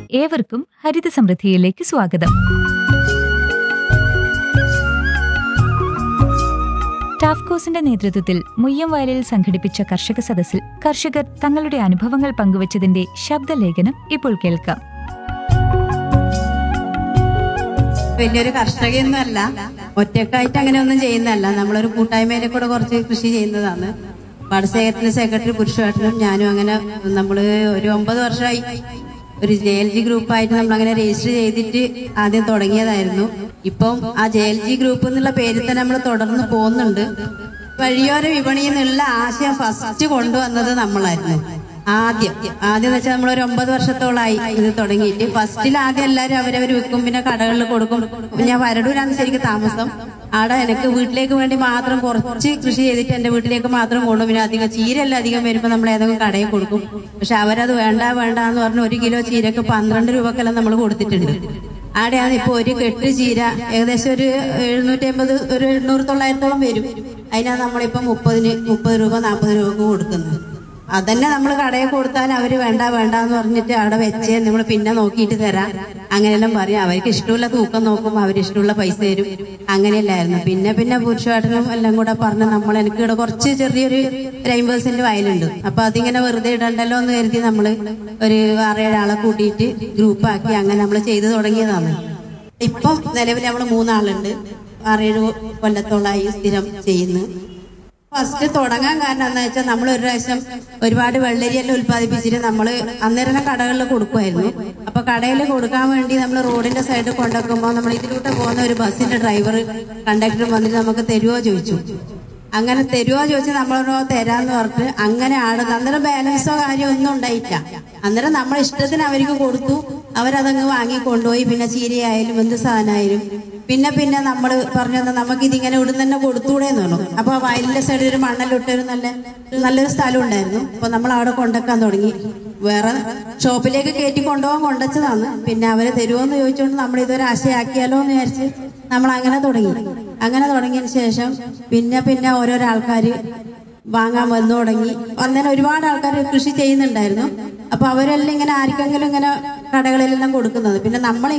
ഏവർക്കും ഹരിത സമൃദ്ധിയിലേക്ക് സ്വാഗതം ടാഫ്കോസിന്റെ നേതൃത്വത്തിൽ മുയ്യംവയലിൽ സംഘടിപ്പിച്ച കർഷക സദസ്സിൽ കർഷകർ തങ്ങളുടെ അനുഭവങ്ങൾ പങ്കുവച്ചതിന്റെ ശബ്ദലേഖനം ഇപ്പോൾ കേൾക്കാം വലിയൊരു കർഷകയൊന്നും അല്ല ഒറ്റക്കായിട്ട് അങ്ങനെ ഒന്നും ചെയ്യുന്നതല്ല നമ്മളൊരു കൂട്ടായ്മയിലെ കൂടെ കുറച്ച് കൃഷി ചെയ്യുന്നതാണ് പാടശേഖരത്തിന്റെ സെക്രട്ടറി പുരുഷേട്ടനും ഞാനും അങ്ങനെ നമ്മള് ഒരു ഒമ്പത് വർഷമായി ഒരു ജെ എൽ ജി ഗ്രൂപ്പായിട്ട് നമ്മൾ അങ്ങനെ രജിസ്റ്റർ ചെയ്തിട്ട് ആദ്യം തുടങ്ങിയതായിരുന്നു ഇപ്പം ആ ജെ എൽ ജി ഗ്രൂപ്പ് എന്നുള്ള പേരിൽ തന്നെ നമ്മൾ തുടർന്ന് പോകുന്നുണ്ട് വഴിയോര വിപണിയിൽ നിന്നുള്ള ആശയം ഫസ്റ്റ് കൊണ്ടുവന്നത് നമ്മളായിരുന്നു ആദ്യം ആദ്യം എന്ന് വെച്ചാൽ നമ്മൾ ഒരു ഒമ്പത് വർഷത്തോളായി ഇത് തുടങ്ങിയിട്ട് ഫസ്റ്റിൽ ആദ്യം എല്ലാവരും അവരവർ വിൽക്കും പിന്നെ കടകളിൽ കൊടുക്കും ഞാൻ വരടൂരാണ് ശരിക്കും താമസം ആടെ എനിക്ക് വീട്ടിലേക്ക് വേണ്ടി മാത്രം കുറച്ച് കൃഷി ചെയ്തിട്ട് എന്റെ വീട്ടിലേക്ക് മാത്രം കൊണ്ടു പിന്നെ അധികം ചീരല്ല അധികം വരുമ്പോൾ നമ്മൾ ഏതെങ്കിലും കടയിൽ കൊടുക്കും പക്ഷെ അവരത് വേണ്ട വേണ്ട എന്ന് പറഞ്ഞ് ഒരു കിലോ ചീരക്ക് പന്ത്രണ്ട് രൂപക്കെല്ലാം നമ്മൾ കൊടുത്തിട്ടുണ്ട് ആടെയാണ് ഇപ്പൊ ഒരു കെട്ട് ചീര ഏകദേശം ഒരു എഴുന്നൂറ്റി അമ്പത് ഒരു എണ്ണൂറ് തൊള്ളായിരത്തോളം വരും അതിനാണ് നമ്മളിപ്പോ മുപ്പതിന് മുപ്പത് രൂപ നാൽപ്പത് രൂപക്ക് കൊടുക്കുന്നത് അതന്നെ നമ്മൾ കടയിൽ കൊടുത്താൽ അവര് വേണ്ട വേണ്ട എന്ന് പറഞ്ഞിട്ട് അവിടെ വെച്ച് നമ്മൾ പിന്നെ നോക്കിയിട്ട് തരാം അങ്ങനെയെല്ലാം പറയും അവർക്ക് ഇഷ്ടമുള്ള തൂക്കം നോക്കും അവര് ഇഷ്ടമുള്ള പൈസ തരും അങ്ങനെയല്ലായിരുന്നു പിന്നെ പിന്നെ പുരുഷേട്ടനും എല്ലാം കൂടെ പറഞ്ഞ് നമ്മൾ എനിക്ക് ഇവിടെ കുറച്ച് ചെറിയൊരു ഒരു അമ്പത് സെന്റ് വയലുണ്ട് അപ്പൊ അതിങ്ങനെ വെറുതെ ഇടണ്ടല്ലോ എന്ന് കരുതി നമ്മള് ഒരു ആറേഴാളെ കൂട്ടിയിട്ട് ഗ്രൂപ്പാക്കി അങ്ങനെ നമ്മൾ ചെയ്തു തുടങ്ങിയതാണ് ഇപ്പം നിലവിൽ നമ്മൾ മൂന്നാളുണ്ട് ആറേഴ് കൊല്ലത്തോളായി സ്ഥിരം ചെയ്യുന്നു ഫസ്റ്റ് തുടങ്ങാൻ കാരണം എന്താ വെച്ചാൽ നമ്മൾ ഒരു പ്രാവശ്യം ഒരുപാട് വെള്ളരിയെല്ലാം ഉത്പാദിപ്പിച്ചിട്ട് നമ്മൾ അന്നേരം കടകളിൽ കൊടുക്കുമായിരുന്നു അപ്പൊ കടയിൽ കൊടുക്കാൻ വേണ്ടി നമ്മൾ റോഡിന്റെ സൈഡിൽ കൊണ്ടുവെക്കുമ്പോൾ നമ്മൾ ഇതിലൂടെ പോകുന്ന ഒരു ബസ്സിന്റെ ഡ്രൈവർ കണ്ടക്ടർ വന്നിട്ട് നമുക്ക് തരുമോ ചോദിച്ചു അങ്ങനെ തരുമോ ചോദിച്ച് നമ്മളോ തരാന്ന് പറഞ്ഞിട്ട് അങ്ങനെ ആടുന്നു അന്നേരം ബാലൻസോ കാര്യമോ ഒന്നും ഉണ്ടായിട്ടില്ല അന്നേരം നമ്മളെ ഇഷ്ടത്തിന് അവർക്ക് കൊടുത്തു അവരതങ്ങ് വാങ്ങി കൊണ്ടുപോയി പിന്നെ ചീരയായാലും എന്ത് സാധനമായാലും പിന്നെ പിന്നെ നമ്മൾ പറഞ്ഞു നമുക്ക് ഇതിങ്ങനെ ഇവിടെ തന്നെ കൊടുത്തൂടെ എന്ന് പറഞ്ഞു അപ്പൊ ആ വയലിന്റെ സൈഡിൽ ഒരു മണ്ണലിട്ട് ഒരു നല്ല നല്ലൊരു സ്ഥലം ഉണ്ടായിരുന്നു അപ്പൊ നമ്മൾ അവിടെ കൊണ്ടുവെക്കാൻ തുടങ്ങി വേറെ ഷോപ്പിലേക്ക് കയറ്റി കൊണ്ടുപോകാൻ കൊണ്ടുവച്ചതാണ് പിന്നെ അവര് തരുമോന്ന് ചോദിച്ചുകൊണ്ട് നമ്മൾ ഇതൊരു ആശയാക്കിയാലോ എന്ന് വിചാരിച്ച് നമ്മൾ അങ്ങനെ തുടങ്ങി അങ്ങനെ തുടങ്ങിയതിന് ശേഷം പിന്നെ പിന്നെ ഓരോരോ ആൾക്കാര് വാങ്ങാൻ വന്നു തുടങ്ങി അന്നേരം ഒരുപാട് ആൾക്കാർ കൃഷി ചെയ്യുന്നുണ്ടായിരുന്നു അപ്പൊ അവരെല്ലാം ഇങ്ങനെ ആർക്കെങ്കിലും ഇങ്ങനെ കടകളിലെല്ലാം കൊടുക്കുന്നത് പിന്നെ നമ്മൾ